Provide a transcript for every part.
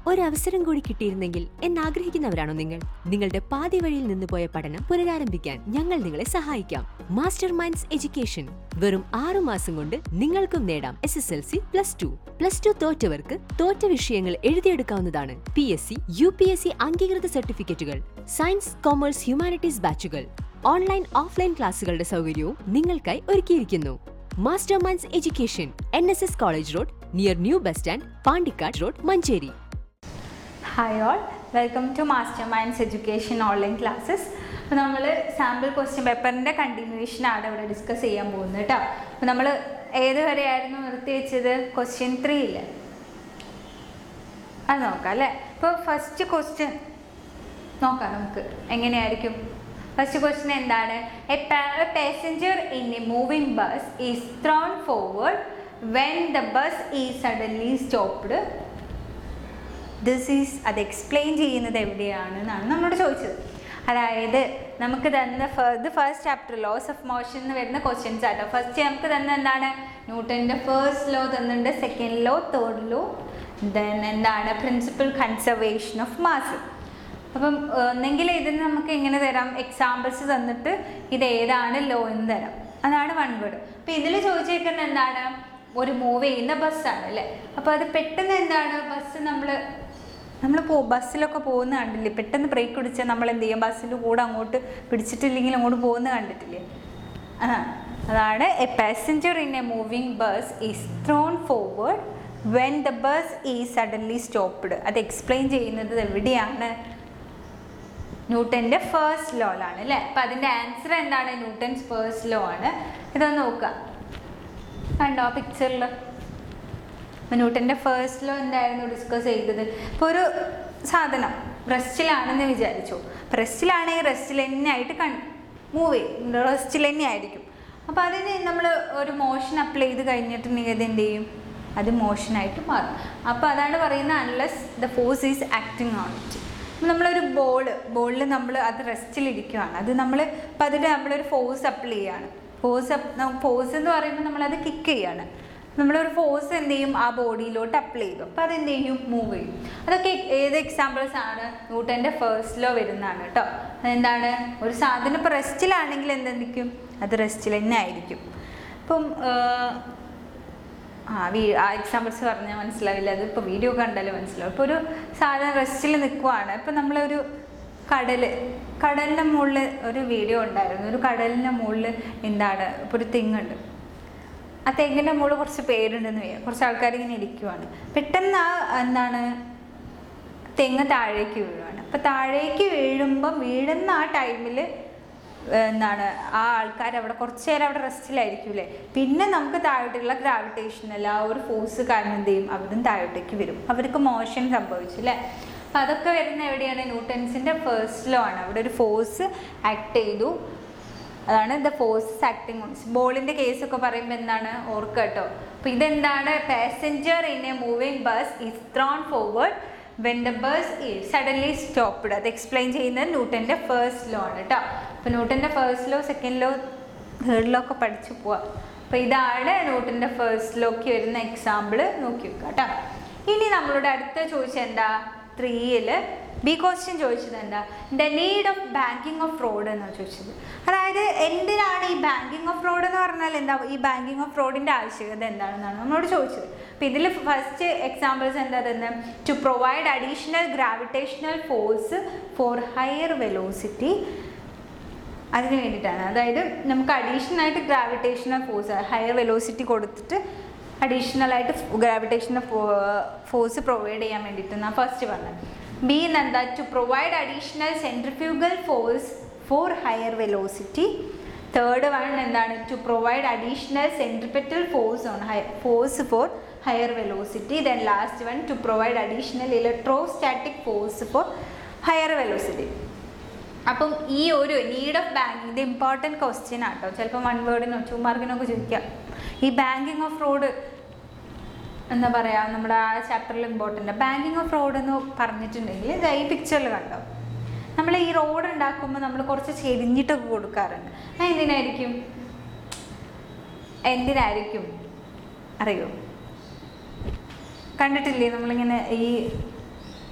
ഒരു അവസരം കൂടി കിട്ടിയിരുന്നെങ്കിൽ എന്നാഗ്രഹിക്കുന്നവരാണോ നിങ്ങൾ നിങ്ങളുടെ പാതി വഴിയിൽ നിന്ന് പോയ പഠനം പുനരാരംഭിക്കാൻ ഞങ്ങൾ നിങ്ങളെ സഹായിക്കാം മാസ്റ്റർ മൈൻഡ്സ് എഡ്യൂക്കേഷൻ വെറും ആറു മാസം കൊണ്ട് നിങ്ങൾക്കും നേടാം S S L C plus two plus two തോറ്റവർക്ക് തോറ്റ വിഷയങ്ങൾ എഴുതിയെടുക്കാവുന്നതാണ് P S C U P S C അംഗീകൃത സർട്ടിഫിക്കറ്റുകൾ സയൻസ് കോമേഴ്സ് ഹ്യൂമാനിറ്റീസ് ബാച്ചുകൾ ഓൺലൈൻ ഓഫ്ലൈൻ ക്ലാസുകളുടെ സൗകര്യവും നിങ്ങൾക്കായി ഒരുക്കിയിരിക്കുന്നു master minds education N S S college road near new bus stand Pandikkad road Manjeri hi all welcome to master minds education online classes അപ്പോൾ നമ്മൾ sample question പേപ്പറിൻ്റെ കണ്ടിന്യൂഷനാണ് ഇവിടെ ഡിസ്കസ് ചെയ്യാൻ പോകുന്നത് കേട്ടോ അപ്പോൾ നമ്മൾ ഏത് വരെയായിരുന്നു നിർത്തി വെച്ചത് ക്വസ്റ്റ്യൻ ത്രീയിൽ അത് നോക്കാം അല്ലേ ഇപ്പോൾ ഫസ്റ്റ് ക്വസ്റ്റ്യൻ നോക്കാം നമുക്ക് എങ്ങനെയായിരിക്കും ഫസ്റ്റ് ക്വസ്റ്റ്യൻ എന്താണ് a passenger in a moving bus is thrown forward when the bus is suddenly stopped this is അത് എക്സ്പ്ലെയിൻ ചെയ്യുന്നത് എവിടെയാണ് എന്നാണ് നമ്മളോട് ചോദിച്ചത് അതായത് നമുക്ക് തന്ന ഇത് first chapter laws of motion എന്ന് വരുന്ന ക്വസ്റ്റ്യൻസ് ആട്ടോ ഫസ്റ്റ് നമുക്ക് തന്ന എന്താണ് ന്യൂട്ടൻ്റെ ഫസ്റ്റ് ലോ തന്നിട്ടുണ്ട് second law third law then എന്താണ് പ്രിൻസിപ്പൽ കൺസർവേഷൻ ഓഫ് മാസ് അപ്പം ഒന്നെങ്കിൽ ഇതിന് നമുക്ക് എങ്ങനെ തരാം എക്സാമ്പിൾസ് തന്നിട്ട് ഇത് ഏതാണ് ലോ എന്ന് തരാം അതാണ് വൺ വേർഡ് അപ്പം ഇതിൽ ചോദിച്ചേക്കുന്നത് എന്താണ് ഒരു മൂവ് ചെയ്യുന്ന ബസ്സാണ് അല്ലേ അപ്പോൾ അത് പെട്ടെന്ന് എന്താണ് ബസ് നമ്മൾ നമ്മൾ പോ ബസ്സിലൊക്കെ പോകുന്ന കണ്ടില്ലേ പെട്ടെന്ന് ബ്രേക്ക് പിടിച്ചാൽ നമ്മൾ എന്ത് ചെയ്യും ബസ്സിൻ്റെ കൂടെ അങ്ങോട്ട് പിടിച്ചിട്ടില്ലെങ്കിൽ അങ്ങോട്ട് പോകുന്ന കണ്ടിട്ടില്ലേ അതാണ് അതാണ് a passenger in a moving bus is thrown forward when the bus is suddenly stopped അത് എക്സ്പ്ലെയിൻ ചെയ്യുന്നത് എവിടെയാണ് ന്യൂട്ടൻ്റെ ഫേസ്റ്റ് ലോയിലാണ് അല്ലേ അപ്പം അതിൻ്റെ ആൻസർ എന്താണ് ന്യൂട്ടൻസ് ഫേസ്റ്റ് ലോ ആണ് ഇതൊന്ന് നോക്കുക കണ്ടോ പിക്ചറിൽ ന്യൂട്ടൻ്റെ ഫേസ്റ്റ് ലോ എന്തായിരുന്നു ഡിസ്കസ് ചെയ്തത് ഇപ്പോൾ ഒരു സാധനം റെസ്റ്റിലാണെന്ന് വിചാരിച്ചു റെസ്റ്റിലാണെങ്കിൽ റെസ്റ്റിൽ തന്നെ ആയിട്ട് കൺ മൂവ് ചെയ്യും റെസ്റ്റിൽ തന്നെ ആയിരിക്കും അപ്പോൾ അതിന് നമ്മൾ ഒരു മോഷൻ അപ്ലൈ ചെയ്ത് കഴിഞ്ഞിട്ടുണ്ടെങ്കിൽ അത് എന്ത് ചെയ്യും അത് മോഷനായിട്ട് മാറും അപ്പോൾ അതാണ് പറയുന്നത് unless the force is acting on it നമ്മളൊരു ബോൾ ബോളിൽ നമ്മൾ അത് റെസ്റ്റിലിരിക്കുകയാണ് അത് നമ്മൾ അപ്പം അതിൽ നമ്മളൊരു ഫോഴ്സ് അപ്ലൈ ചെയ്യാണ് ഫോഴ്സ് ഫോഴ്സ് എന്ന് പറയുമ്പോൾ നമ്മളത് കിക്ക് ചെയ്യാണ് നമ്മളൊരു ഫോഴ്സ് എന്ത് ചെയ്യും ആ ബോഡിയിലോട്ട് അപ്ലൈ ചെയ്തു അപ്പോൾ അതെന്ത് ചെയ്യും മൂവ് ചെയ്യും അതൊക്കെ ഏത് എക്സാമ്പിൾസ് ആണ് ന്യൂട്ടൻ്റെ ഫേസ്റ്റ് ലോ വരുന്നതാണ് കേട്ടോ അതെന്താണ് ഒരു സാധനം ഇപ്പോൾ റെസ്റ്റിലാണെങ്കിൽ എന്തെന്തിക്കും അത് റെസ്റ്റിൽ തന്നെ ആയിരിക്കും ഇപ്പം ആ വീ ആ എക്സാമ്പിൾസ് പറഞ്ഞാൽ മനസ്സിലാവില്ല അത് ഇപ്പോൾ വീഡിയോ കണ്ടാലേ മനസ്സിലാവും ഇപ്പോൾ ഒരു സാധനം റെസ്റ്റിൽ നിൽക്കുവാണ് ഇപ്പം നമ്മളൊരു കടൽ കടലിൻ്റെ മുകളിൽ ഒരു വീഡിയോ ഉണ്ടായിരുന്നു ഒരു കടലിൻ്റെ മുകളിൽ എന്താണ് ഇപ്പോൾ ഒരു തെങ്ങുണ്ട് ആ തെങ്ങിൻ്റെ മുകളിൽ കുറച്ച് പേരുണ്ടെന്ന് വയ്യ കുറച്ച് ആൾക്കാർ ഇങ്ങനെ ഇരിക്കുവാണ് പെട്ടെന്ന് ആ എന്താണ് തെങ്ങ് താഴേക്ക് വീഴുവാണ് അപ്പം താഴേക്ക് വീഴുമ്പം വീഴുന്ന ആ ടൈമിൽ എന്താണ് ആ ആൾക്കാർ അവിടെ കുറച്ച് നേരം അവിടെ റെസ്റ്റിലായിരിക്കൂലേ പിന്നെ നമുക്ക് താഴോട്ടുള്ള ഗ്രാവിറ്റേഷനൽ ആ ഒരു ഫോഴ്സ് കാരണം എന്ത് ചെയ്യും അവിടുന്ന് താഴോട്ടേക്ക് വരും അവർക്ക് മോഷൻ സംഭവിച്ചു അല്ലേ അപ്പം അതൊക്കെ വരുന്ന എവിടെയാണ് ന്യൂട്ടൻസിൻ്റെ ഫേസ്റ്റ് ലോ ആണ് അവിടെ ഒരു ഫോഴ്സ് ആക്ട് ചെയ്തു അതാണ് ദ ഫോഴ്സസ് ആക്ടിങ് ഓൺ ബോളിൻ്റെ കേസൊക്കെ പറയുമ്പോൾ എന്താണ് ഓർക്കുക കേട്ടോ അപ്പോൾ ഇതെന്താണ് passenger in a moving bus is thrown forward when the bus is suddenly stopped അത് എക്സ്പ്ലെയിൻ ചെയ്യുന്നത് ന്യൂട്ടൻ്റെ ഫേസ്റ്റ് ലോ ആണ് കേട്ടോ അപ്പോൾ ന്യൂട്ടൻ്റെ first law second law third law ഒക്കെ പഠിച്ചു പോവാം അപ്പോൾ ഇതാണ് ന്യൂട്ടൻ്റെ ഫേസ്റ്റ് ലോക്ക് വരുന്ന എക്സാമ്പിൾ നോക്കി വെക്കുക കേട്ടോ ഇനി നമ്മളോട് അടുത്ത ചോദിച്ചത് എന്താ ത്രീയിൽ ബി ക്വസ്റ്റ്യൻ ചോദിച്ചത് എന്താ the need of banking of fraud എന്നാണ് ചോദിച്ചത് അതായത് എന്തിനാണ് ഈ ബാങ്കിങ് ഓഫ് ഫ്രോഡ് എന്ന് പറഞ്ഞാൽ എന്താ ഈ ബാങ്കിങ് ഓഫ് ഫ്രോഡിൻ്റെ ആവശ്യകത എന്താണെന്നാണ് നമ്മളോട് ചോദിച്ചത് അപ്പോൾ ഇതിൽ ഫസ്റ്റ് എക്സാമ്പിൾസ് എന്താ തന്നെ to provide additional gravitational force for higher velocity അതിന് വേണ്ടിയിട്ടാണ് അതായത് നമുക്ക് അഡീഷണൽ ആയിട്ട് ഗ്രാവിറ്റേഷണൽ ഫോഴ്സ് ഹയർ വെലോസിറ്റി കൊടുത്തിട്ട് അഡീഷണൽ ആയിട്ട് ഗ്രാവിറ്റേഷണൽ ഫോഴ്സ് പ്രൊവൈഡ് ചെയ്യാൻ വേണ്ടിയിട്ടാണ് ഫസ്റ്റ് പറഞ്ഞത് ബി എന്താ to provide additional centrifugal force for higher velocity third one എന്താണ് to provide additional centripetal force on high force for higher velocity then last one to provide additional electrostatic force for higher velocity അപ്പം ഈ ഒരു need of banking ഇത് important question ആട്ടോ ചിലപ്പോൾ one വേർഡിനോ to മാർക്കിനൊക്കെ ചോദിക്കാം ഈ banking of fraud എന്താ പറയുക നമ്മുടെ ആ ചാപ്റ്ററിൽ ഇമ്പോർട്ടൻ്റ് ബാങ്കിങ് ഓഫ് റോഡ് എന്ന് പറഞ്ഞിട്ടുണ്ടെങ്കിൽ ദാ ഈ പിക്ചറിൽ കണ്ടോ നമ്മൾ ഈ റോഡ് ഉണ്ടാക്കുമ്പോൾ നമ്മൾ കുറച്ച് ചെരിഞ്ഞിട്ടൊക്കെ കൊടുക്കാറുണ്ട് അത് എന്തിനായിരിക്കും എന്തിനായിരിക്കും അറിയോ കണ്ടിട്ടില്ലേ നമ്മളിങ്ങനെ ഈ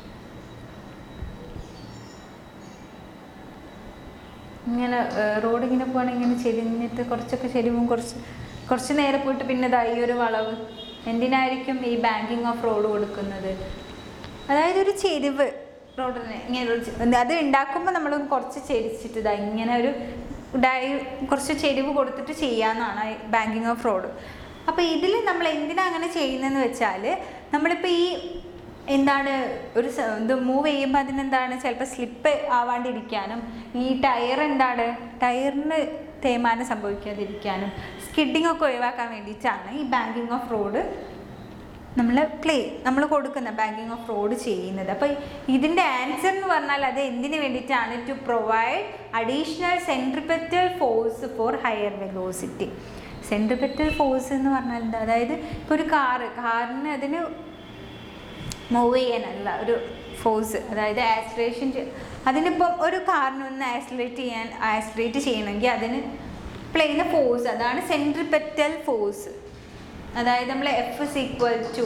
ഇങ്ങനെ റോഡ് ഇങ്ങനെ പോകണമെങ്കിൽ ഇങ്ങനെ ചെരിഞ്ഞിട്ട് കുറച്ചൊക്കെ ചെരിവും കുറച്ച് കുറച്ച് നേരെ പോയിട്ട് പിന്നെ ഇതാ ഈ ഒരു വളവ് എന്തിനായിരിക്കും ഈ ബാങ്കിങ് ഓഫ് റോഡ് കൊടുക്കുന്നത് അതായത് ഒരു ചെരിവ് റോഡിന് ഇങ്ങനെ ഒരു ചെ- അത് ഉണ്ടാക്കുമ്പോൾ നമ്മൾ കുറച്ച് ചെരിച്ചിട്ട് ഇതാ ഇങ്ങനെ ഒരു ഡൈ കുറച്ച് ചെരിവ് കൊടുത്തിട്ട് ചെയ്യാമെന്നാണ് ബാങ്കിങ് ഓഫ് റോഡ് അപ്പോൾ ഇതിൽ നമ്മൾ എന്തിനാ അങ്ങനെ ചെയ്യുന്നതെന്ന് വെച്ചാൽ നമ്മളിപ്പോൾ ഈ എന്താണ് ഒരു സ- ഇത് മൂവ് ചെയ്യുമ്പോൾ അതിനെന്താണ് ചിലപ്പോൾ സ്ലിപ്പ് ആവാണ്ടിരിക്കാനും ഈ ടയർ എന്താണ് ടയറിന് തേയ്മാനം സംഭവിക്കാതിരിക്കാനും സ്കിഡിങ് ഒക്കെ ഒഴിവാക്കാൻ വേണ്ടിയിട്ടാണ് ഈ ബാങ്കിങ് ഓഫ് റോഡ് നമ്മൾ പ്ലേ നമ്മൾ കൊടുക്കുന്ന ബാങ്കിങ് ഓഫ് റോഡ് ചെയ്യുന്നത് അപ്പോൾ ഇതിൻ്റെ ആൻസർ എന്ന് പറഞ്ഞാൽ അത് എന്തിനു വേണ്ടിയിട്ടാണ് to provide additional centripetal force for higher velocity centripetal force എന്ന് പറഞ്ഞാൽ എന്താ അതായത് ഇപ്പോൾ ഒരു കാറ് കാറിന് അതിന് മൂവ് ചെയ്യാനല്ല ഒരു ഫോഴ്സ് അതായത് ആക്സിലേഷൻ അതിനിപ്പം ഒരു കാറിന് ഒന്ന് ആക്സിലേറ്റ് ചെയ്യാൻ ആക്സിലേറ്റ് ചെയ്യണമെങ്കിൽ അതിന് പ്ലെയിന് ഫോഴ്സ് അതാണ് സെൻട്രിപെറ്റൽ ഫോഴ്സ് അതായത് നമ്മൾ F is equal to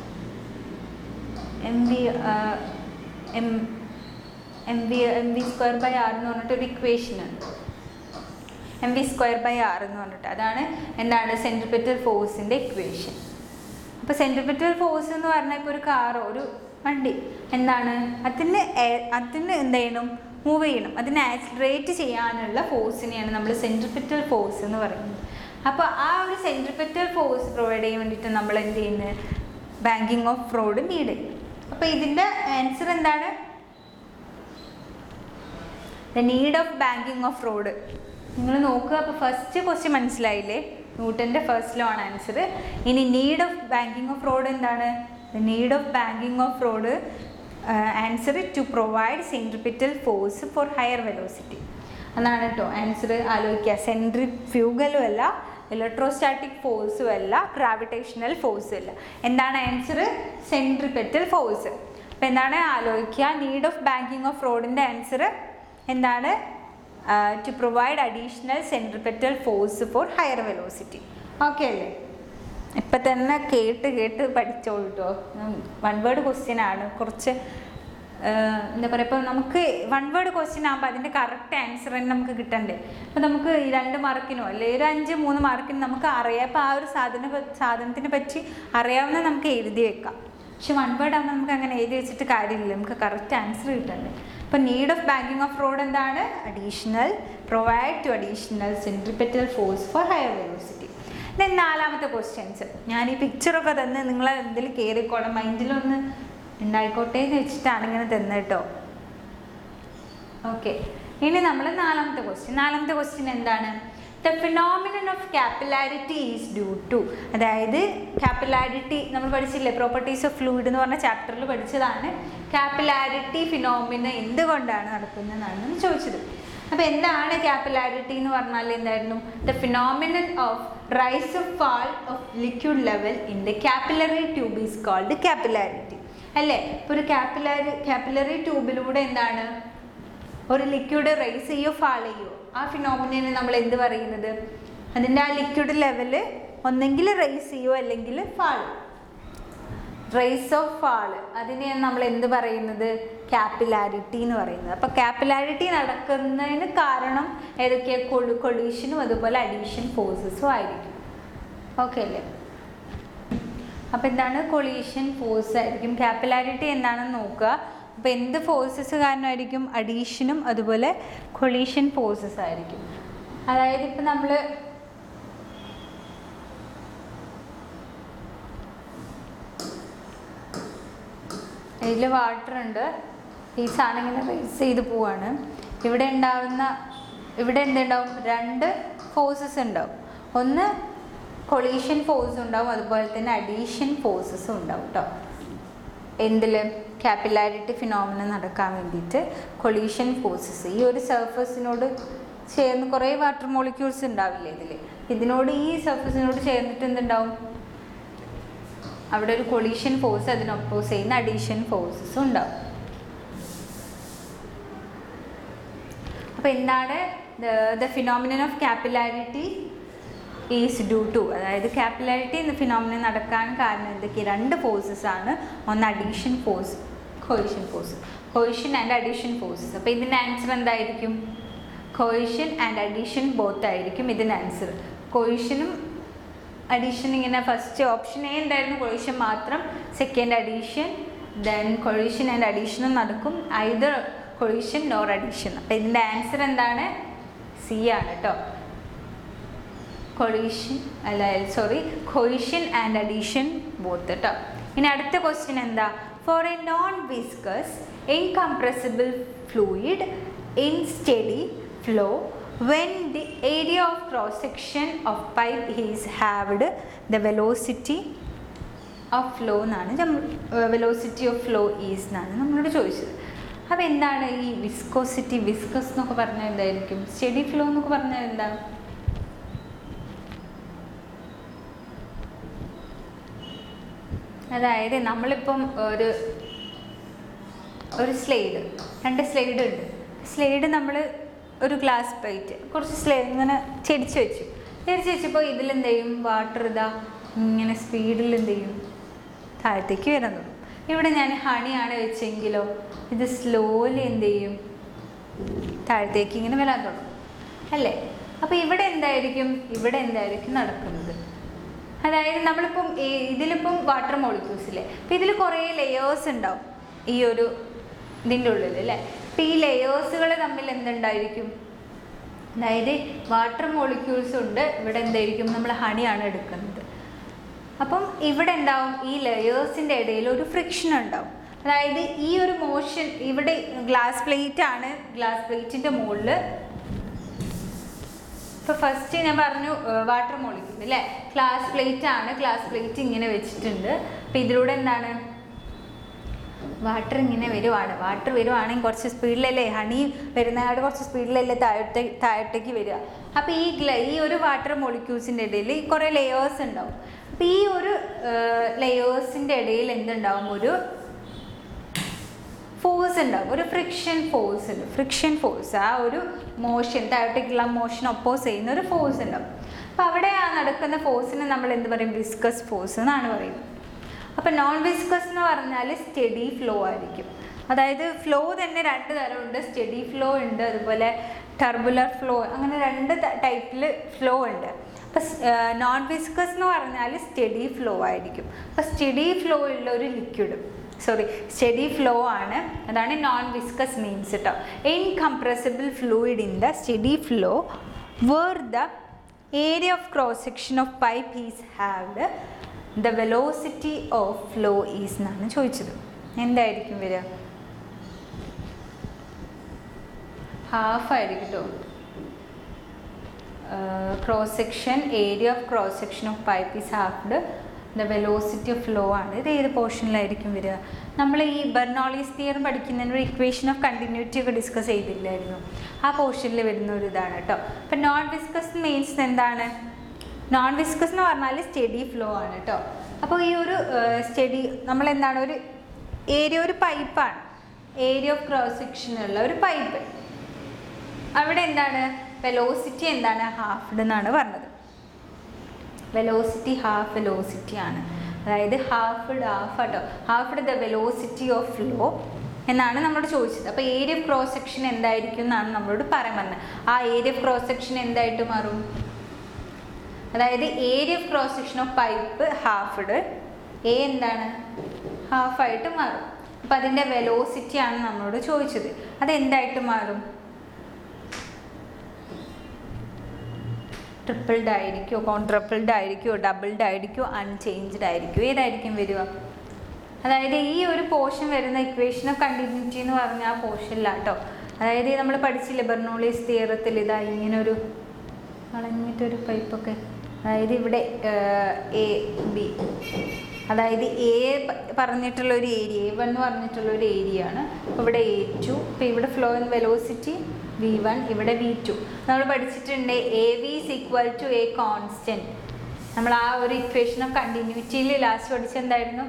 M V M M V M V square by R എന്ന് പറഞ്ഞിട്ട് ഒരു ഇക്വേഷൻ ഉണ്ട് M V square by R എന്ന് പറഞ്ഞിട്ട് അതാണ് എന്താണ് സെൻട്രിപെറ്റൽ ഫോഴ്സിൻ്റെ ഇക്വേഷൻ അപ്പോൾ സെൻട്രിപെറ്റൽ ഫോഴ്സ് എന്ന് പറഞ്ഞാൽ ഇപ്പോൾ ഒരു കാറോ ഒരു വണ്ടി എന്താണ് അതിന് എ- അതിന് എന്ത് ചെയ്യണം മൂവ് ചെയ്യണം അതിനെ ആക്സിലറേറ്റ് ചെയ്യാനുള്ള ഫോഴ്സിനെയാണ് നമ്മൾ സെൻട്രിപെറ്റൽ ഫോഴ്സ് എന്ന് പറയുന്നത് അപ്പോൾ ആ ഒരു സെൻട്രിപെറ്റൽ ഫോഴ്സ് പ്രൊവൈഡ് ചെയ്യാൻ വേണ്ടിയിട്ട് നമ്മൾ എന്ത് ചെയ്യുന്നത് ബാങ്കിങ് ഓഫ് ഫ്രോഡ് നീഡ് ചെയ്യും അപ്പോൾ ഇതിൻ്റെ ആൻസർ എന്താണ് the need of banking of road നിങ്ങൾ നോക്കുക അപ്പോൾ ഫസ്റ്റ് ക്വസ്റ്റ്യൻ മനസ്സിലായില്ലേ ന്യൂട്ടൻ്റെ ഫസ്റ്റ് ലോ ആണ് ആൻസർ ഇനി need of banking of road എന്താണ് the need of banking of road answer to provide centripetal force for higher velocity അതാണ് കേട്ടോ ആൻസർ ആലോചിക്കുക സെൻട്രി ഫ്യൂഗലും അല്ല ഇലക്ട്രോസ്റ്റാറ്റിക് ഫോഴ്സും അല്ല ഗ്രാവിറ്റേഷണൽ ഫോഴ്സും അല്ല എന്താണ് ആൻസർ സെൻട്രിപെറ്റൽ ഫോഴ്സ് അപ്പോൾ എന്താണ് ആലോചിക്കുക നീഡ് ഓഫ് ബാങ്കിങ് ഓഫ് റോഡിൻ്റെ ആൻസർ എന്താണ് to provide additional centripetal force for higher velocity okay അല്ലേ ഇപ്പം തന്നെ കേട്ട് കേട്ട് പഠിച്ചോളൂ കേട്ടോ വൺ വേർഡ് ക്വസ്റ്റ്യൻ ആണ് കുറച്ച് ആ, എന്താ പറയുക ഇപ്പോൾ നമുക്ക് വൺ വേർഡ് ക്വസ്റ്റ്യൻ ആകുമ്പോൾ അതിൻ്റെ കറക്റ്റ് ആൻസർ തന്നെ നമുക്ക് കിട്ടണ്ടേ അപ്പോൾ നമുക്ക് ഈ രണ്ട് മാർക്കിനോ അല്ലെങ്കിൽ ഒരു അഞ്ച് മൂന്ന് മാർക്കിന് നമുക്ക് അറിയാം അപ്പോൾ ആ ഒരു സാധന സാധനത്തിനെ പറ്റി അറിയാവുന്ന നമുക്ക് എഴുതി വെക്കാം പക്ഷെ വൺ വേർഡ് ആകുമ്പോൾ നമുക്ക് അങ്ങനെ എഴുതി വെച്ചിട്ട് കാര്യമില്ല നമുക്ക് കറക്റ്റ് ആൻസർ കിട്ടണ്ടേ അപ്പോൾ need of banking of road എന്താണ് additional provide to additional centripetal force for higher velocity then നാലാമത്തെ ക്വസ്റ്റ്യൻസ് ഞാൻ ഈ പിക്ചറൊക്കെ തന്ന് നിങ്ങൾ എന്തിൽ കയറിക്കോളാം മൈൻഡിലൊന്ന് ഉണ്ടായിക്കോട്ടെ എന്ന് വെച്ചിട്ടാണ് ഇങ്ങനെ തന്നത് കേട്ടോ ഓക്കെ ഇനി നമ്മൾ നാലാമത്തെ ക്വസ്റ്റ്യൻ നാലാമത്തെ ക്വസ്റ്റ്യൻ എന്താണ് the phenomenon of capillarity is due to അതായത് ക്യാപ്പിലാരിറ്റി നമ്മൾ പഠിച്ചില്ലേ പ്രോപ്പർട്ടീസ് ഓഫ് ഫ്ലൂയിഡ് എന്ന് പറഞ്ഞ ചാപ്റ്ററിൽ പഠിച്ചതാണ് ക്യാപ്പിലാരിറ്റി ഫിനോമിന എന്തുകൊണ്ടാണ് നടക്കുന്നതെന്നാണ് ചോദിച്ചത് അപ്പോൾ എന്താണ് ക്യാപ്പിലാരിറ്റി എന്ന് പറഞ്ഞാൽ എന്തായിരുന്നു the phenomenon of rise of fall of liquid level in the capillary tube is called capillarity അല്ലേ ഇപ്പോൾ ഒരു ക്യാപ്പിലറി ക്യാപ്പിലറി ട്യൂബിലൂടെ എന്താണ് ഒരു ലിക്വിഡ് റൈസ് ചെയ്യോ ഫാൾ ചെയ്യോ ആ ഫിനോമിനെ നമ്മൾ എന്ത് പറയുന്നത് അതിൻ്റെ ആ ലിക്വിഡ് ലെവല് ഒന്നെങ്കിൽ റൈസ് ചെയ്യോ അല്ലെങ്കിൽ ഫാൾ റൈസ് ഓഫ് ഫാൾ അതിനെയാണ് നമ്മൾ എന്ത് പറയുന്നത് ക്യാപ്പിലാരിറ്റി എന്ന് പറയുന്നത് അപ്പോൾ ക്യാപ്പിലാരിറ്റി നടക്കുന്നതിന് കാരണം ഏതൊക്കെയാണ് കൊളു കൊളീഷനും അതുപോലെ അഡീഷൻ ഫോഴ്സസും ആയിരിക്കും ഓക്കെ അല്ലേ അപ്പോൾ എന്താണ് കൊളീഷൻ ഫോഴ്സ് ആയിരിക്കും ക്യാപ്പിലാരിറ്റി എന്താണെന്ന് നോക്കുക അപ്പോൾ എന്ത് ഫോഴ്സസ് കാരണമായിരിക്കും അഡീഷനും അതുപോലെ കൊളീഷൻ ഫോഴ്സസ് ആയിരിക്കും അതായത് ഇപ്പം നമ്മൾ ഇതിൽ വാട്ടർ ഉണ്ട് ഈ സാധനം ഇങ്ങനെ റേസ് ചെയ്ത് പോവാണ് ഇവിടെ ഉണ്ടാവുന്ന ഇവിടെ എന്തുണ്ടാവും രണ്ട് ഫോഴ്സസ് ഉണ്ടാവും ഒന്ന് കൊളീഷൻ ഫോഴ്സ് ഉണ്ടാവും അതുപോലെ തന്നെ അഡീഷൻ ഫോഴ്സസും ഉണ്ടാവും കേട്ടോ എന്തിൽ ക്യാപ്പിലാരിറ്റി ഫിനോമിന നടക്കാൻ വേണ്ടിയിട്ട് കൊളീഷൻ ഫോഴ്സസ് ഈ ഒരു സർഫസിനോട് ചേർന്ന് കുറേ വാട്ടർ മോളിക്യൂൾസ് ഉണ്ടാവില്ലേ ഇതിൽ ഇതിനോട് ഈ സർഫസിനോട് ചേർന്നിട്ട് എന്തുണ്ടാവും അവിടെ ഒരു കൊളീഷൻ ഫോഴ്സ് അതിന് ഒപ്പോസ് ചെയ്യുന്ന അഡീഷൻ ഫോഴ്സസും ഉണ്ടാവും അപ്പോൾ എന്താണ് the phenomenon of capillarity is due to അതായത് ക്യാപ്പിലാരിറ്റി എന്ന ഫിനോമിനൻ നടക്കാൻ കാരണം എന്തൊക്കെ രണ്ട് ഫോഴ്സസ് ആണ് ഒന്ന് adhesion force cohesion force cohesion and adhesion forces അപ്പോൾ ഇതിൻ്റെ ആൻസർ എന്തായിരിക്കും കൊയിഷൻ ആൻഡ് അഡീഷൻ ബോത്ത് ആയിരിക്കും ഇതിന് ആൻസർ കൊയിഷനും അഡീഷൻ ഇങ്ങനെ ഫസ്റ്റ് ഓപ്ഷൻ എ ഉണ്ടായിരുന്നു കൊളീഷൻ മാത്രം second adhesion then collision and അഡീഷനും നടക്കും ഐദർ കൊളീഷൻ നോർ അഡീഷൻ അപ്പം ഇതിൻ്റെ ആൻസർ എന്താണ് സി ആണ് കേട്ടോ കൊളീഷൻ അല്ല sorry cohesion and adhesion both കേട്ടോ ഇനി അടുത്ത ക്വസ്റ്റ്യൻ എന്താ for a non viscous incompressible fluid in steady flow when the area of cross section of pipe is halved the velocity of flow എന്നാണ് velocity of flow is എന്നാണ് നമ്മളോട് ചോദിച്ചത് അപ്പോൾ എന്താണ് ഈ വിസ്കോസിറ്റി വിസ്കസ് എന്നൊക്കെ പറഞ്ഞാൽ എന്തായിരിക്കും സ്റ്റഡി ഫ്ലോ എന്നൊക്കെ പറഞ്ഞാൽ എന്താ അതായത് നമ്മളിപ്പം ഒരു ഒരു സ്ലൈഡ് രണ്ട് സ്ലൈഡ് ഉണ്ട് സ്ലൈഡ് നമ്മൾ ഒരു ഗ്ലാസ് പ്ലേറ്റ് കുറച്ച് സ്ലൈഡ് ഇങ്ങനെ ചെടിച്ച് വെച്ചു ചെടിച്ച് വെച്ചപ്പോൾ ഇതിലെന്ത് ചെയ്യും വാട്ടർ ഇതാ ഇങ്ങനെ സ്പീഡിൽ എന്ത് ചെയ്യും താഴത്തേക്ക് വരാൻ തുടങ്ങും ഇവിടെ ഞാൻ ഹണിയാണ് വെച്ചെങ്കിലോ ഇത് സ്ലോലി എന്ത് ചെയ്യും താഴത്തേക്ക് ഇങ്ങനെ വരാൻ തുടങ്ങും അല്ലേ അപ്പോൾ ഇവിടെ എന്തായിരിക്കും ഇവിടെ എന്തായിരിക്കും നടക്കുന്നത് അതായത് നമ്മളിപ്പം ഈ- ഇതിലിപ്പം വാട്ടർ മോളിക്യൂൾസില്ലേ അപ്പം ഇതിൽ കുറേ ലെയേഴ്സ് ഉണ്ടാവും ഈ ഒരു ഇതിൻ്റെ ഉള്ളിൽ അല്ലേ അപ്പം ഈ ലെയേഴ്സുകൾ തമ്മിൽ എന്തുണ്ടായിരിക്കും അതായത് വാട്ടർ മോളിക്യൂൾസ് ഉണ്ട് ഇവിടെ എന്തായിരിക്കും നമ്മൾ ഹണിയാണ് എടുക്കുന്നത് അപ്പം ഇവിടെ ഉണ്ടാവും ഈ ലെയേഴ്സിൻ്റെ ഇടയിൽ ഒരു ഫ്രിക്ഷൻ ഉണ്ടാവും അതായത് ഈ ഒരു മോഷൻ ഇവിടെ ഗ്ലാസ് പ്ലേറ്റ് ആണ് ഗ്ലാസ് പ്ലേറ്റിൻ്റെ മുകളിൽ ഇപ്പോൾ ഫസ്റ്റ് ഞാൻ പറഞ്ഞു വാട്ടർ മോളിക്യൂൾ അല്ലേ ഗ്ലാസ് പ്ലേറ്റ് ആണ് ഗ്ലാസ് പ്ലേറ്റ് ഇങ്ങനെ വെച്ചിട്ടുണ്ട് അപ്പം ഇതിലൂടെ എന്താണ് വാട്ടർ ഇങ്ങനെ വരുവാണ് വാട്ടർ വരുവാണെങ്കിൽ കുറച്ച് സ്പീഡിലല്ലേ ഹണി വരുന്നതായിട്ട് കുറച്ച് സ്പീഡിലല്ലേ താഴത്തെ താഴത്തേക്ക് വരിക അപ്പോൾ ഈ ഗ്ല ഈ ഒരു വാട്ടർ മോളിക്യൂൾസിൻ്റെ ഇടയിൽ കുറേ ലെയേഴ്സ് ഉണ്ടാവും അപ്പോൾ ഈ ഒരു ലെയേഴ്സിൻ്റെ ഇടയിൽ എന്തുണ്ടാവും ഒരു ഫോഴ്സ് ഉണ്ടാവും ഒരു ഫ്രിക്ഷൻ ഫോഴ്സ് ഉണ്ട് ഫ്രിക്ഷൻ ഫോഴ്സ് ആ ഒരു മോഷൻ താഴോട്ടേക്കുള്ള മോഷൻ ഒപ്പോസ് ചെയ്യുന്ന ഒരു ഫോഴ്സ് ഉണ്ടാവും അപ്പോൾ അവിടെ ആ നടക്കുന്ന ഫോഴ്സിനെ നമ്മൾ എന്ത് പറയും വിസ്കസ് ഫോഴ്സ് എന്നാണ് പറയുന്നത് അപ്പോൾ നോൺ വിസ്കസ് എന്ന് പറഞ്ഞാൽ സ്റ്റഡി ഫ്ലോ ആയിരിക്കും അതായത് ഫ്ലോ തന്നെ രണ്ട് തരമുണ്ട് സ്റ്റഡി ഫ്ലോ ഉണ്ട് അതുപോലെ ടർബുലർ ഫ്ലോ അങ്ങനെ രണ്ട് ടൈപ്പിൽ ഫ്ലോ ഉണ്ട് അപ്പോൾ നോൺ വിസ്കസ് എന്ന് പറഞ്ഞാൽ സ്റ്റഡി ഫ്ലോ ആയിരിക്കും അപ്പോൾ സ്റ്റഡി ഫ്ലോ ഉള്ള ഒരു ലിക്വിഡ് സോറി സ്റ്റഡി ഫ്ലോ ആണ് അതാണ് നോൺ വിസ്കസ് മീൻസ് കേട്ടോ incompressible fluid in the steady flow where the area of cross section of pipe is halved the velocity of flow is എന്നാണ് ചോദിച്ചത് എന്തായിരിക്കും വരിക ഹാഫ് ആയിരിക്കും കേട്ടോ cross section area of cross section of pipe is halved the velocity of flow ആണ് ഇത് ഏത് പോർഷനിലായിരിക്കും വരിക നമ്മൾ ഈ ബെർണോളീസ് തിയറും പഠിക്കുന്നതിന് ഒരു ഇക്വേഷൻ ഓഫ് കണ്ടിന്യൂറ്റി ഒക്കെ ഡിസ്കസ് ചെയ്തില്ലായിരുന്നു ആ പോർഷനിൽ വരുന്ന ഒരു ഇതാണ് കേട്ടോ അപ്പം നോൺ വിസ്കസ് മീൻസ് എന്താണ് നോൺ വിസ്കസ് എന്ന് പറഞ്ഞാൽ സ്റ്റഡി ഫ്ലോ ആണ് കേട്ടോ അപ്പോൾ ഈ ഒരു സ്റ്റഡി നമ്മൾ എന്താണ് ഒരു ഏരിയ ഒരു പൈപ്പാണ് ഏരിയ ഓഫ് ക്രോസ് സെക്ഷനുള്ള ഒരു പൈപ്പ് അവിടെ എന്താണ് വെലോസിറ്റി എന്താണ് ഹാഫ്ഡ് എന്നാണ് പറഞ്ഞത് വെലോസിറ്റി ഹാഫ് വെലോസിറ്റി ആണ് അതായത് ഹാഫ്ഡ് ഹാഫ് ആട്ടോ halved the velocity of flow എന്നാണ് നമ്മളോട് ചോദിച്ചത് അപ്പോൾ ഏരിയ ഓഫ് ക്രോസ് സെക്ഷൻ എന്തായിരിക്കും എന്നാണ് നമ്മളോട് പറയാൻ പറഞ്ഞത് ആ ഏരിയ ഓഫ് ക്രോസ് സെക്ഷൻ എന്തായിട്ട് മാറും അതായത് area of cross section of pipe halved A എന്താണ് ഹാഫായിട്ട് മാറും അപ്പം അതിൻ്റെ വെലോസിറ്റി ആണ് നമ്മളോട് ചോദിച്ചത് അത് എന്തായിട്ട് മാറും ട്രിപ്പിൾഡ് ആയിരിക്കുമോ കോൺട്രപ്പിൾഡ് ആയിരിക്കുമോ ഡബിൾഡ് ആയിരിക്കുമോ അൺചേഞ്ച്ഡ് ആയിരിക്കുമോ ഏതായിരിക്കും വരിക അതായത് ഈ ഒരു പോർഷൻ വരുന്ന ഇക്വേഷൻ ഓഫ് കണ്ടിന്യൂറ്റി എന്ന് പറഞ്ഞ ആ പോർഷനിലാട്ടോ അതായത് നമ്മൾ പഠിച്ചില്ലേ ബെർണോളീസ് തിയറത്തിൽ ഇതാ ഇങ്ങനെ ഒരു വളഞ്ഞിട്ടൊരു പൈപ്പൊക്കെ അതായത് ഇവിടെ എ ബി അതായത് എ പറഞ്ഞിട്ടുള്ള ഒരു ഏരിയ എ വൺ എന്ന് പറഞ്ഞിട്ടുള്ള ഒരു ഏരിയ ആണ് അപ്പോൾ ഇവിടെ എ ടു ഇപ്പോൾ ഇവിടെ flow in velocity V one ഇവിടെ വി ടു നമ്മൾ പഠിച്ചിട്ടുണ്ട് A V is equal to a constant നമ്മൾ ആ ഒരു ഇക്വേഷൻ ഓഫ് കണ്ടിന്യൂറ്റിയിൽ ലാസ്റ്റ് പഠിച്ച എന്തായിരുന്നു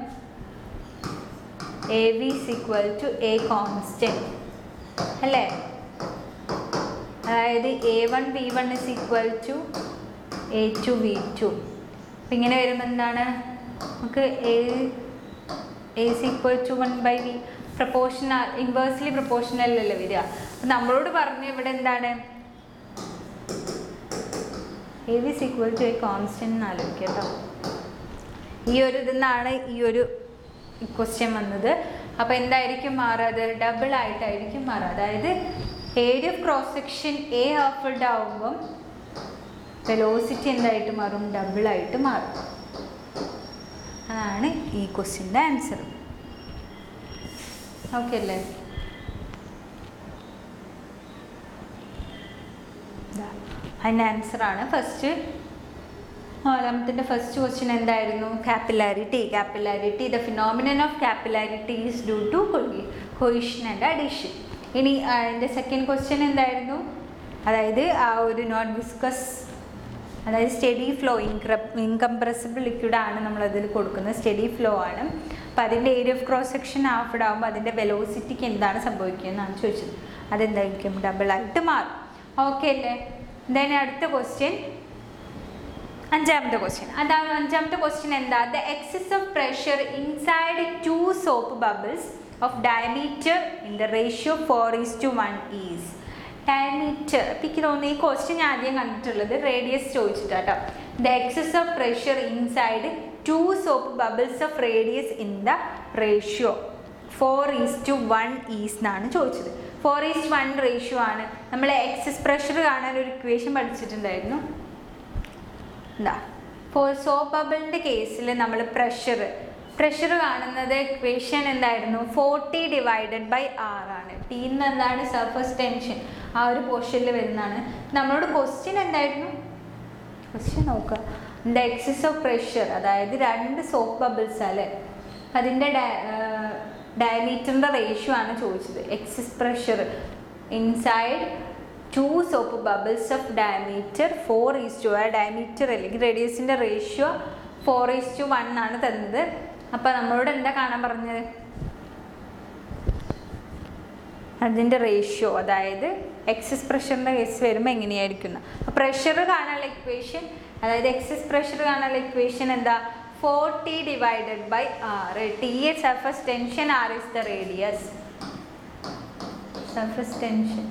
A V is equal to a constant അല്ലേ അതായത് A one V one is equal to A two V two അപ്പം ഇങ്ങനെ വരുമ്പോൾ എന്താണ് നമുക്ക് A A is equal to one by V proportional inversely proportional അല്ലേ വരിക അപ്പം നമ്മളോട് പറഞ്ഞു ഇവിടെ എന്താണ് A V is equal to a constant എന്ന് ആലോചിക്കുക കേട്ടോ ഈ ഒരു ഇതിന്നാണ് ഈ ഒരു ക്വസ്റ്റ്യൻ വന്നത് അപ്പോൾ എന്തായിരിക്കും മാറുക അത് ഡബിൾ ആയിട്ടായിരിക്കും മാറുക അതായത് area of cross section A halved ആവുമ്പം വെലോസിറ്റി എന്തായിട്ട് മാറും ഡബിൾ ആയിട്ട് മാറും അതാണ് ഈ ക്വസ്റ്റ്യൻ്റെ ആൻസർ ഓക്കെ അല്ലേ ദാ, അതിൻ്റെ ആൻസറാണ് ഫസ്റ്റ് നാലാമത്തിൻ്റെ ഫസ്റ്റ് ക്വസ്റ്റ്യൻ എന്തായിരുന്നു capillarity capillarity the phenomenon of capillarity is due to cohesion and adhesion ഇനി അതിൻ്റെ സെക്കൻഡ് ക്വസ്റ്റ്യൻ എന്തായിരുന്നു അതായത് ആ ഒരു നോൺ വിസ്കസ് അതായത് സ്റ്റഡി ഫ്ലോ ഇൻക്ര ഇൻകംപ്രസിബിൾ ലിക്വിഡ് ആണ് നമ്മളതിൽ കൊടുക്കുന്നത് സ്റ്റഡി ഫ്ലോ ആണ് അപ്പോൾ അതിൻ്റെ area of cross section halved ആകുമ്പോൾ അതിൻ്റെ വെലോസിറ്റിക്ക് എന്താണ് സംഭവിക്കുക എന്നാണ് ചോദിച്ചത് അതെന്തായിരിക്കും ഡബിൾ ആയിട്ട് മാറും ഓക്കെ അല്ലേ ദെൻ അടുത്ത ക്വസ്റ്റ്യൻ അഞ്ചാമത്തെ ക്വസ്റ്റ്യൻ അതാണ് അഞ്ചാമത്തെ ക്വസ്റ്റ്യൻ എന്താ the excess of pressure inside two soap bubbles of diameter in the ratio four is to one is diameter അപ്പം എനിക്ക് തോന്നുന്നു ഈ ക്വസ്റ്റ്യൻ ഞാൻ ആദ്യം കണ്ടിട്ടുള്ളത് റേഡിയസ് ചോദിച്ചിട്ടാട്ടോ the excess of pressure inside two soap bubbles of radius in the ratio four is to one is എന്നാണ് ചോദിച്ചത് ഫോർ ഈസ് വൺ റേഷ്യോ ആണ് നമ്മൾ എക്സസ് പ്രഷർ കാണാൻ ഒരു ഇക്വേഷൻ പഠിച്ചിട്ടുണ്ടായിരുന്നു എന്താ ഫോർ സോപ്പ് ബബിളിൻ്റെ കേസിൽ നമ്മൾ പ്രഷർ പ്രഷർ കാണുന്നത് ഇക്വേഷൻ എന്തായിരുന്നു ഫോർട്ടി ഡിവൈഡഡ് ബൈ ആർ ആണ് ടി എന്ന് എന്താണ് സർഫസ് ടെൻഷൻ ആ ഒരു പോർഷനിൽ വരുന്നതാണ് നമ്മളോട് ക്വസ്റ്റ്യൻ എന്തായിരുന്നു ക്വസ്റ്റ്യൻ നോക്കുക ദ എക്സസ് ഓഫ് പ്രഷർ അതായത് രണ്ട് സോപ്പ് ബബിൾസ് അല്ലേ അതിൻ്റെ ഡയമീറ്ററിൻ്റെ റേഷ്യോ ആണ് ചോദിച്ചത് excess pressure inside two soap bubbles of diameter four is to ആ ഡയമീറ്റർ അല്ലെങ്കിൽ റേഡിയസിൻ്റെ ratio four is to one ആണ് തന്നത് അപ്പോൾ നമ്മളോട് എന്താ കാണാൻ പറഞ്ഞത് അതിൻ്റെ റേഷ്യോ അതായത് എക്സസ് പ്രഷറിൻ്റെ കേസ് വരുമ്പോൾ എങ്ങനെയായിരിക്കും അപ്പോൾ പ്രഷർ കാണാനുള്ള ഇക്വേഷൻ അതായത് എക്സസ് പ്രഷർ കാണാനുള്ള ഇക്വേഷൻ എന്താ four T divided by R T a surface tension R is the radius surface tension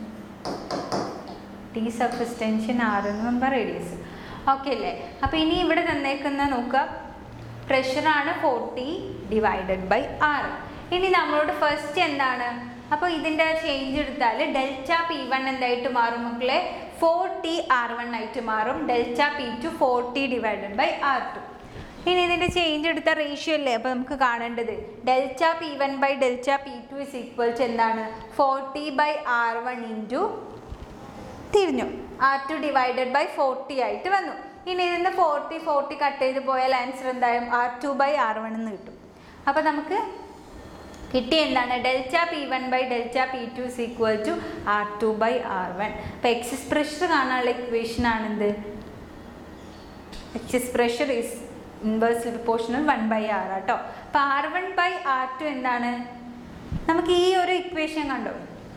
T surface tension R എന്ന് പറയുമ്പോൾ റേഡിയസ് ഓക്കെ അല്ലേ അപ്പോൾ ഇനി ഇവിടെ തന്നേക്കുന്ന നോക്കുക പ്രഷറാണ് ഫോർട്ടി ഡിവൈഡഡ് ബൈ ആർ ഇനി നമ്മളോട് ഫസ്റ്റ് എന്താണ് അപ്പോൾ ഇതിൻ്റെ ചേഞ്ച് എടുത്താൽ ഡെൽറ്റ പി വൺ എന്തായിട്ട് മാറും മക്കളെ ഫോർ ടി ആർ വൺ ആയിട്ട് മാറും delta P two four T divided by R two ഇനി ഇതിൻ്റെ ചേഞ്ച് എടുത്ത റേഷ്യോ അല്ലേ അപ്പോൾ നമുക്ക് കാണേണ്ടത് delta P one by delta P two is equal to എന്താണ് four T by R one into തിരിഞ്ഞു R two divided by four T ആയിട്ട് വന്നു ഇനി ഇതിന് ഫോർട്ടി ഫോർട്ടി കട്ട് ചെയ്ത് പോയാൽ ആൻസർ എന്തായാലും R two by R one എന്ന് കിട്ടും അപ്പോൾ നമുക്ക് കിട്ടിയ എന്താണ് delta P one by delta P two is equal to R two by R one അപ്പോൾ എക്സസ് പ്രഷർ കാണാനുള്ള ഇക്വേഷൻ ആണെന്ത് excess pressure is inversely proportional one by R ആട്ടോ അപ്പോൾ R one by R two എന്താണ് നമുക്ക് ഈ ഒരു equation കണ്ടോ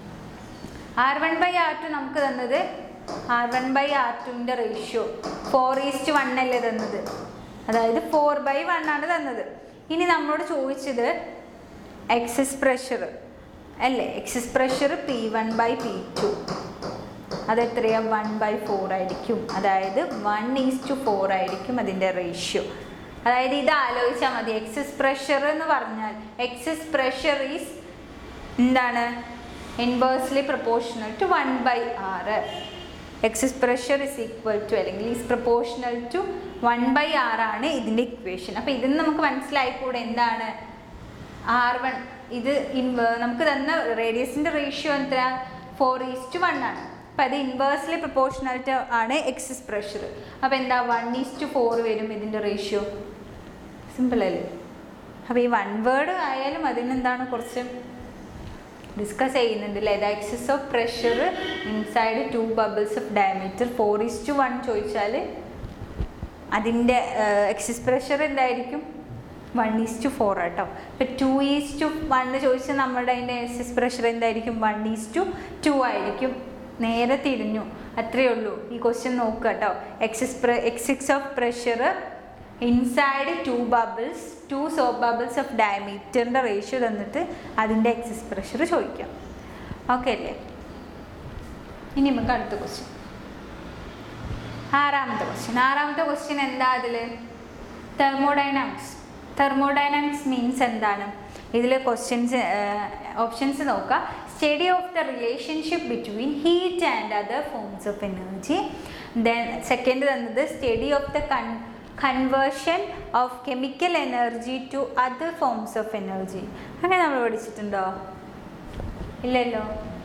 R one by R two നമുക്ക് തന്നത് ആർ വൺ ബൈ ആർ ടുവിൻ്റെ റേഷ്യോ ഫോർ ഈസ്റ്റ് വൺ അല്ലേ തന്നത് അതായത് ഫോർ ബൈ വൺ ആണ് തന്നത് ഇനി നമ്മളോട് ചോദിച്ചത് എക്സസ് പ്രഷർ അല്ലേ excess pressure P one by P two അതെത്രയാ വൺ ബൈ ഫോർ ആയിരിക്കും അതായത് വൺ ഈസ് ടു ഫോർ ആയിരിക്കും അതിൻ്റെ റേഷ്യോ അതായത് ഇത് ആലോചിച്ചാൽ മതി എക്സസ് പ്രഷർ എന്ന് പറഞ്ഞാൽ എക്സസ് പ്രഷർ ഈസ് എന്താണ് inversely proportional to one by R excess pressure is equal to അല്ലെങ്കിൽ is proportional to one by R ആണ് ഇതിൻ്റെ ഇക്വേഷൻ അപ്പോൾ ഇതിന് നമുക്ക് മനസ്സിലായിക്കൂടെ എന്താണ് ആർ വൺ ഇത് ഇൻ നമുക്ക് തന്ന റേഡിയസിൻ്റെ റേഷ്യോ എത്ര ഫോർ ഈസ് ടു വൺ ആണ് അപ്പം അത് ഇൻവേഴ്സ്ലി പ്രപ്പോർഷണൽ ടു ആണ് എക്സസ് പ്രഷർ അപ്പോൾ എന്താ വൺ ഈസ് ടു ഫോർ വരും ഇതിൻ്റെ റേഷ്യോ സിമ്പിൾ അല്ലേ അപ്പോൾ ഈ വൺ വേർഡ് ആയാലും അതിനെന്താണ് കുറച്ച് ഡിസ്കസ് ചെയ്യുന്നുണ്ട് അല്ലേ the excess of pressure inside two bubbles of diameter four is to one ചോദിച്ചാൽ അതിൻ്റെ എക്സസ് പ്രഷർ എന്തായിരിക്കും വൺ ഈസ് ടു ഫോർ കേട്ടോ ഇപ്പം ടു ഈസ് ടു വൺ ചോദിച്ചാൽ നമ്മുടെ അതിൻ്റെ എക്സസ് പ്രഷർ എന്തായിരിക്കും വൺ ഈസ് ടു ടു ആയിരിക്കും നേരെ തിരിഞ്ഞു അത്രയേ ഉള്ളൂ ഈ ക്വസ്റ്റ്യൻ നോക്കുക കേട്ടോ എക്സസ് പ്ര excess of pressure inside two bubbles two soap bubbles of ഡയമീറ്ററിൻ്റെ റേഷ്യോ തന്നിട്ട് അതിൻ്റെ എക്സസ് പ്രഷർ ചോദിക്കാം ഓക്കെ അല്ലേ ഇനി നമുക്ക് അടുത്ത ക്വസ്റ്റ്യൻ ആറാമത്തെ ക്വസ്റ്റ്യൻ ആറാമത്തെ ക്വസ്റ്റ്യൻ എന്താ അതിൽ തെർമോഡൈനാമിക്സ് തെർമോഡൈനാമിക്സ് മീൻസ് എന്താണ് ഇതിൽ ക്വസ്റ്റ്യൻസ് ഓപ്ഷൻസ് നോക്കുക study of the relationship between heat and other forms of energy then second തന്നത് സ്റ്റഡി ഓഫ് ദ കൺ conversion of chemical energy to other forms of energy അങ്ങനെ നമ്മൾ പഠിച്ചിട്ടുണ്ടോ ഇല്ലല്ലോ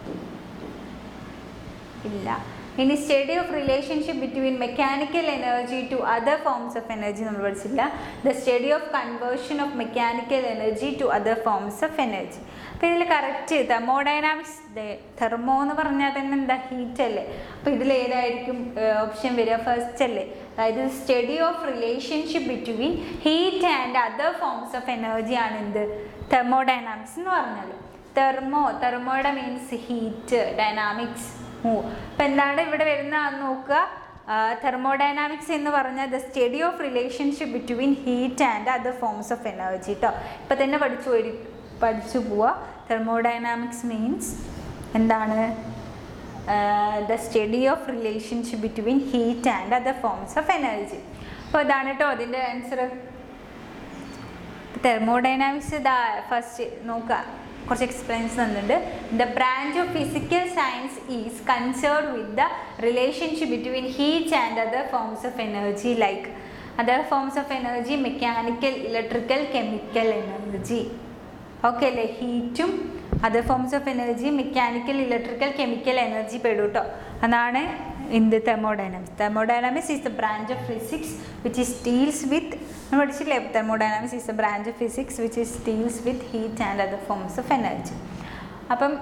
ഇല്ല ഇനി study of relationship between mechanical energy to other forms of energy നമ്മൾ പഠിച്ചില്ല the study of conversion of mechanical energy to other forms of energy അപ്പോൾ ഇതിൽ കറക്റ്റ് തെർമോഡൈനാമിക്സ് തെർമോ എന്ന് പറഞ്ഞാൽ തന്നെ എന്താ ഹീറ്റ് അല്ലേ അപ്പോൾ ഇതിൽ ഏതായിരിക്കും ഓപ്ഷൻ വരിക ഫസ്റ്റ് അല്ലേ അതായത് study of relationship between heat and other forms of energy ആണ് എന്ത് തെർമോഡൈനാമിക്സ് എന്ന് പറഞ്ഞാൽ തെർമോ തെർമോയുടെ മീൻസ് ഹീറ്റ് ഡൈനാമിക്സ് മൂവ് അപ്പം എന്താണ് ഇവിടെ വരുന്ന നോക്കുക തെർമോഡൈനാമിക്സ് എന്ന് പറഞ്ഞാൽ the study of relationship between heat and other forms of energy കേട്ടോ ഇപ്പം തന്നെ പഠിച്ചു പോയി പഠിച്ചു പോവുക തെർമോഡൈനാമിക്സ് മീൻസ് എന്താണ് the study of relationship between heat and other forms of energy അപ്പോൾ ഇതാണ് കേട്ടോ അതിൻ്റെ ആൻസർ തെർമോഡൈനാമിക്സ് ഇതാ ഫസ്റ്റ് നോക്കുക കുറച്ച് എക്സ്പ്ലെയിൻസ് തന്നിട്ടുണ്ട് the branch of physical science is concerned with the relationship between heat and other forms of energy like other forms of energy mechanical electrical chemical energy okay അല്ലേ ഹീറ്റും other forms of energy mechanical electrical chemical energy പെടും കേട്ടോ അതാണ് എന്ത് thermodynamics thermodynamics is the branch of physics which is deals with നമ്മൾ പഠിച്ചില്ലേ thermodynamics is the branch of physics which is deals with heat and other forms of energy അപ്പം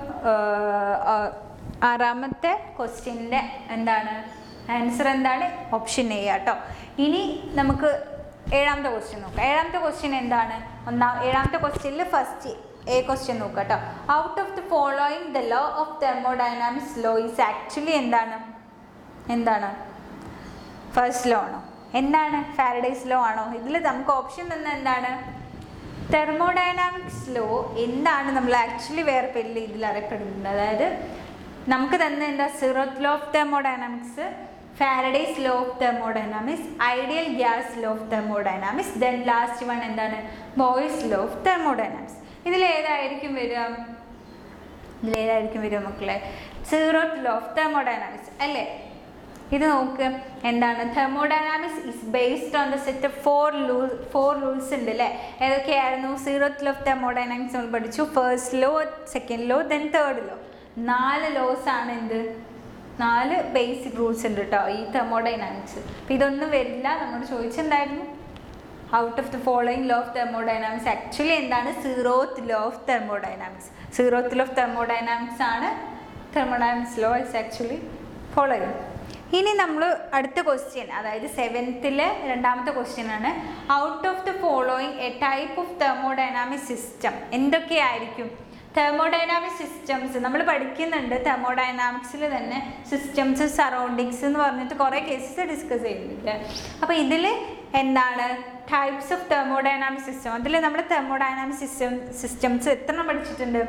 ആറാമത്തെ ക്വസ്റ്റ്യൻ്റെ എന്താണ് answer എന്താണ് ഓപ്ഷൻ എ കേട്ടോ ഇനി നമുക്ക് ഏഴാമത്തെ ക്വസ്റ്റ്യൻ നോക്കാം ഏഴാമത്തെ ക്വസ്റ്റ്യൻ എന്താണ് ഒന്നാം ഏഴാമത്തെ ക്വസ്റ്റ്യനിൽ ഫസ്റ്റ് എ ക്വസ്റ്റ്യൻ നോക്കാം കേട്ടോ out of the following the law of thermodynamics law is actually എന്താണ് എന്താണ് ഫസ്റ്റ് ലോ ആണോ എന്താണ് ഫാരഡേസ് ലോ ആണോ ഇതിൽ നമുക്ക് ഓപ്ഷൻ തന്നെ എന്താണ് തെർമോഡൈനാമിക്സ് ലോ എന്താണ് നമ്മൾ ആക്ച്വലി വേറെ പേരിൽ ഇതിൽ അറിയപ്പെടുന്നത് അതായത് നമുക്ക് തന്നെ എന്താ zeroth law of thermodynamics Faraday's law of thermodynamics ideal gas law of thermodynamics then last one എന്താണ് ബോയ്സ് ലോ ഓഫ് തെർമോഡൈനാമിക്സ് ഇതിൽ ഏതായിരിക്കും വരിക ഇതിലേതായിരിക്കും വരിക മക്കളെ സീറോത്ത് ലോ ഓഫ് തെർമോഡൈനാമിക്സ് അല്ലേ ഇത് നോക്ക് എന്താണ് thermodynamics is based on the set of four law four rules ഉണ്ട് അല്ലേ ഏതൊക്കെയായിരുന്നു സീറോത്ത് ലോ ഓഫ് തെർമോഡൈനാമിക്സ് നമ്മൾ പഠിച്ചു first law second law then third law നാല് ലോസ് ആണ് എന്ത് നാല് ബേസിക് റൂൾസ് ഉണ്ട് കേട്ടോ ഈ തെർമോഡൈനാമിക്സ് അപ്പം ഇതൊന്നും വരില്ല നമ്മൾ ചോദിച്ചിട്ടുണ്ടായിരുന്നു out of the following law of thermodynamics actually എന്താണ് zeroth law of thermodynamics zeroth law of thermodynamics ആണ് thermodynamics law is actually follow ചെയ്യുന്നത് ഇനി നമ്മൾ അടുത്ത ക്വസ്റ്റ്യൻ അതായത് സെവൻത്തിലെ രണ്ടാമത്തെ ക്വസ്റ്റ്യൻ ആണ് out of the following a type of thermodynamic system എന്തൊക്കെയായിരിക്കും തെർമോഡൈനാമിക് സിസ്റ്റംസ് നമ്മൾ പഠിക്കുന്നുണ്ട് തെർമോഡൈനാമിക്സിൽ തന്നെ സിസ്റ്റംസ് സറൗണ്ടിങ്സ് എന്ന് പറഞ്ഞിട്ട് കുറേ കേസസ് ഡിസ്കസ് ചെയ്യുന്നുണ്ട് അപ്പോൾ ഇതിൽ എന്താണ് ടൈപ്സ് ഓഫ് തെർമോഡൈനാമിക് സിസ്റ്റം അതിൽ നമ്മൾ തെർമോഡൈനാമിക് സിസ്റ്റം സിസ്റ്റംസ് എത്ര പഠിച്ചിട്ടുണ്ട്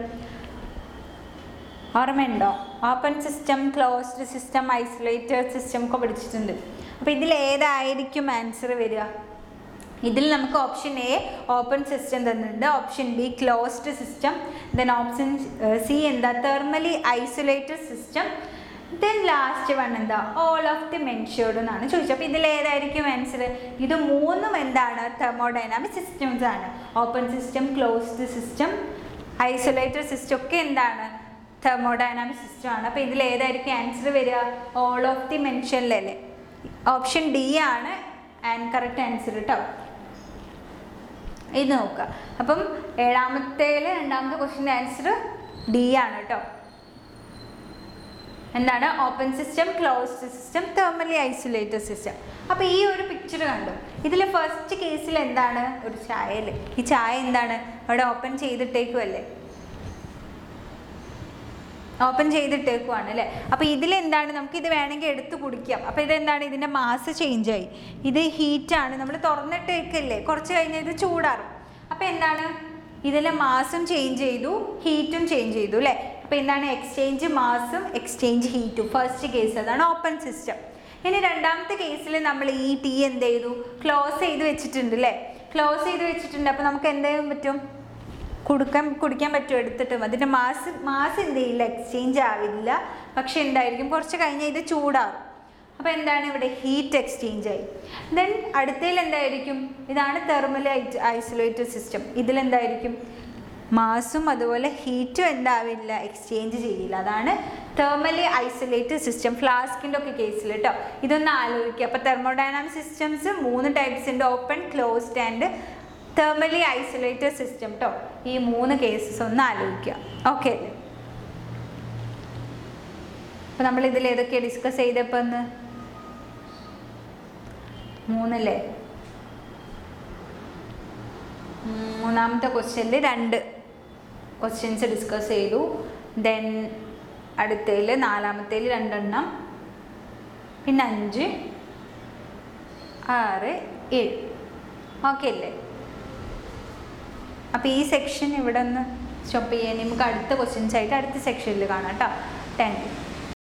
ഓർമ്മയുണ്ടോ open system closed system isolated system ഒക്കെ പഠിച്ചിട്ടുണ്ട് അപ്പോൾ ഇതിൽ ഏതായിരിക്കും ആൻസർ വരിക ഇതിൽ നമുക്ക് ഓപ്ഷൻ എ ഓപ്പൺ സിസ്റ്റം തന്നിട്ടുണ്ട് option B closed system then option C എന്താ thermally isolated system then last one എന്താ ഓൾ ഓഫ് ദി മെൻഷേർഡ് എന്നാണ് ചോദിച്ചത് അപ്പോൾ ഇതിൽ ഏതായിരിക്കും ആൻസർ ഇത് മൂന്നും എന്താണ് തെർമോഡൈനാമിക് സിസ്റ്റംസ് ആണ് open system closed system isolated system ഒക്കെ എന്താണ് തെർമോഡൈനാമിക് സിസ്റ്റം ആണ് അപ്പോൾ ഇതിൽ ഏതായിരിക്കും ആൻസർ വരിക ഓൾ ഓഫ് ദി മെൻഷനിലല്ലേ ഓപ്ഷൻ ഡി ആണ് ആൻഡ് കറക്റ്റ് ആൻസർ കേട്ടോ ഇത് നോക്കുക അപ്പം ഏഴാമത്തേൽ രണ്ടാമത്തെ ക്വസ്റ്റിൻ്റെ ആൻസർ ഡി ആണ് കേട്ടോ എന്താണ് open system closed system thermally isolated system അപ്പോൾ ഈ ഒരു പിക്ചർ കണ്ടു ഇതിൽ ഫസ്റ്റ് കേസിൽ എന്താണ് ഒരു ചായയിൽ ഈ ചായ എന്താണ് അവിടെ ഓപ്പൺ ചെയ്തിട്ടേക്കുമല്ലേ ഓപ്പൺ ചെയ്തിട്ടേക്കുവാണ് അല്ലേ അപ്പോൾ ഇതിലെന്താണ് നമുക്ക് ഇത് വേണമെങ്കിൽ എടുത്ത് കുടിക്കാം അപ്പോൾ ഇതെന്താണ് ഇതിൻ്റെ മാസ് ചേഞ്ച് ആയി ഇത് ഹീറ്റാണ് നമ്മൾ തുറന്നിട്ടേക്കല്ലേ കുറച്ച് കഴിഞ്ഞ് ഇത് ചൂടാറും അപ്പോൾ എന്താണ് ഇതിലെ മാസും ചേഞ്ച് ചെയ്തു ഹീറ്റും ചേഞ്ച് ചെയ്തു അല്ലേ അപ്പോൾ എന്താണ് എക്സ്ചേഞ്ച് മാസും എക്സ്ചേഞ്ച് ഹീറ്റും ഫസ്റ്റ് കേസ് അതാണ് ഓപ്പൺ സിസ്റ്റം ഇനി രണ്ടാമത്തെ കേസിൽ നമ്മൾ ഈ ടി എന്ത് ചെയ്തു ക്ലോസ് ചെയ്ത് വെച്ചിട്ടുണ്ട് അല്ലേ ക്ലോസ് ചെയ്ത് വെച്ചിട്ടുണ്ട് അപ്പോൾ നമുക്ക് എന്ത് ചെയ്യാൻ പറ്റും കുടുക്കാൻ കുടിക്കാൻ പറ്റും എടുത്തിട്ടും അതിൻ്റെ മാസ് മാസ് എന്ത് ചെയ്യില്ല എക്സ്ചേഞ്ച് ആവില്ല പക്ഷെ എന്തായിരിക്കും കുറച്ച് കഴിഞ്ഞാൽ ഇത് ചൂടാവും അപ്പോൾ എന്താണ് ഇവിടെ ഹീറ്റ് എക്സ്ചേഞ്ച് ആയി ദെൻ അടുത്തതിൽ എന്തായിരിക്കും ഇതാണ് തെർമലി ഐസൊലേറ്റഡ് സിസ്റ്റം ഇതിലെന്തായിരിക്കും മാസും അതുപോലെ ഹീറ്റും എന്താവില്ല എക്സ്ചേഞ്ച് ചെയ്യില്ല അതാണ് തെർമലി ഐസൊലേറ്റഡ് സിസ്റ്റം ഫ്ലാസ്കിൻ്റെ ഒക്കെ കേസിൽ കേട്ടോ ഇതൊന്ന് ആലോചിക്കുക അപ്പോൾ തെർമോഡൈനാമിക് സിസ്റ്റംസ് മൂന്ന് ടൈപ്സ് ഉണ്ട് open closed and thermally isolated system കേട്ടോ ഈ മൂന്ന് കേസസ് ഒന്ന് ആലോചിക്കുക ഓക്കെ അല്ലേ അപ്പോൾ നമ്മൾ ഇതിൽ ഏതൊക്കെയാണ് ഡിസ്കസ് ചെയ്തപ്പോൾ ഒന്ന് മൂന്നല്ലേ ഉം, മൂന്നാമത്തെ ക്വസ്റ്റ്യനിൽ രണ്ട് ക്വസ്റ്റ്യൻസ് ഡിസ്കസ് ചെയ്തു ദെൻ അടുത്തതിൽ നാലാമത്തേൽ രണ്ടെണ്ണം പിന്നെ അഞ്ച് ആറ് ഏഴ് ഓക്കെ അല്ലേ അപ്പോൾ ഈ സെക്ഷൻ ഇവിടെ ഒന്ന് സ്റ്റോപ്പ് ചെയ്യാൻ നമുക്ക് അടുത്ത ക്വസ്റ്റ്യൻസ് ആയിട്ട് അടുത്ത സെക്ഷനിൽ കാണാം കേട്ടോ താങ്ക് യു